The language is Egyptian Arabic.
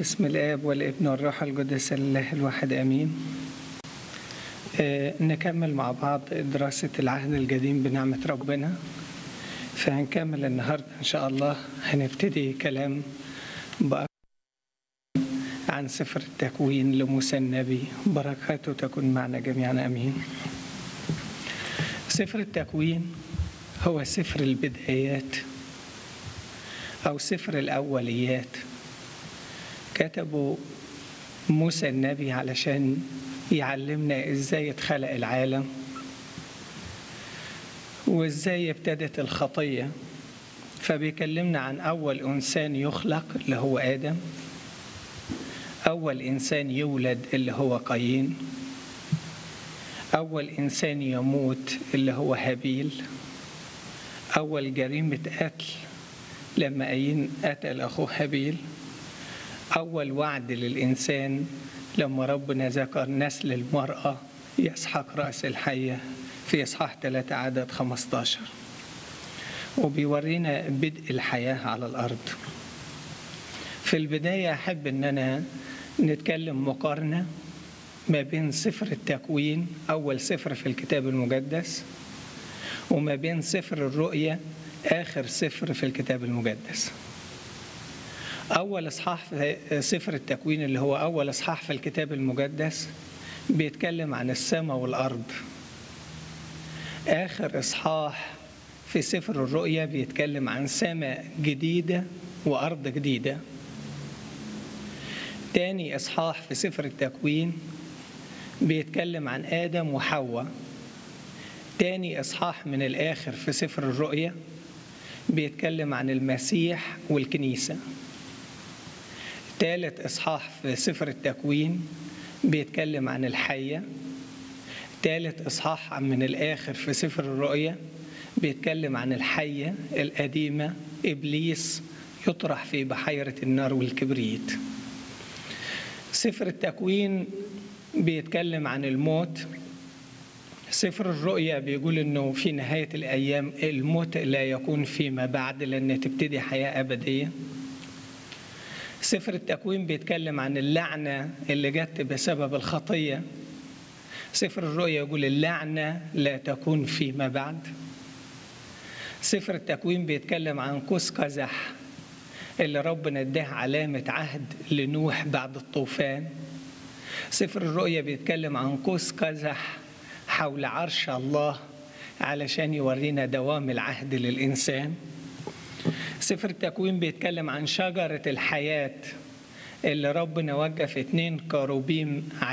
بسم الآب والابن والروح القدس الله الواحد آمين آه نكمل مع بعض دراسة العهد القديم بنعمة ربنا فهنكمل النهاردة إن شاء الله هنبتدي كلام بأكثر عن سفر التكوين لموسى النبي بركاته تكون معنا جميعا آمين سفر التكوين هو سفر البدايات أو سفر الأوليات كتبوا موسى النبي علشان يعلمنا ازاي اتخلق العالم وازاي ابتدت الخطيه فبيكلمنا عن اول انسان يخلق اللي هو ادم اول انسان يولد اللي هو قايين اول انسان يموت اللي هو هابيل اول جريمه قتل لما قايين قتل اخوه هابيل أول وعد للإنسان لما ربنا ذكر نسل المرأة يسحق رأس الحية في إصحاح 3 عدد 15 وبيورينا بدء الحياة على الأرض في البداية أحب أن أنا نتكلم مقارنة ما بين سفر التكوين أول سفر في الكتاب المقدس وما بين سفر الرؤية آخر سفر في الكتاب المقدس أول إصحاح في سفر التكوين اللي هو أول إصحاح في الكتاب المقدس بيتكلم عن السماء والأرض آخر إصحاح في سفر الرؤيا بيتكلم عن سماء جديدة وأرض جديدة تاني إصحاح في سفر التكوين بيتكلم عن آدم وحواء تاني إصحاح من الآخر في سفر الرؤيا بيتكلم عن المسيح والكنيسه ثالث إصحاح في سفر التكوين بيتكلم عن الحية ثالث إصحاح من الآخر في سفر الرؤيا بيتكلم عن الحية القديمة إبليس يطرح في بحيرة النار والكبريت سفر التكوين بيتكلم عن الموت سفر الرؤيا بيقول انه في نهايه الايام الموت لا يكون فيما بعد لان تبتدي حياه ابديه سفر التكوين بيتكلم عن اللعنة اللي جت بسبب الخطية سفر الرؤيا يقول اللعنة لا تكون فيما بعد سفر التكوين بيتكلم عن قوس قزح اللي ربنا اداه علامة عهد لنوح بعد الطوفان سفر الرؤيا بيتكلم عن قوس قزح حول عرش الله علشان يورينا دوام العهد للإنسان سفر التكوين بيتكلم عن شجرة الحياة اللي ربنا وقف اتنين كروبيم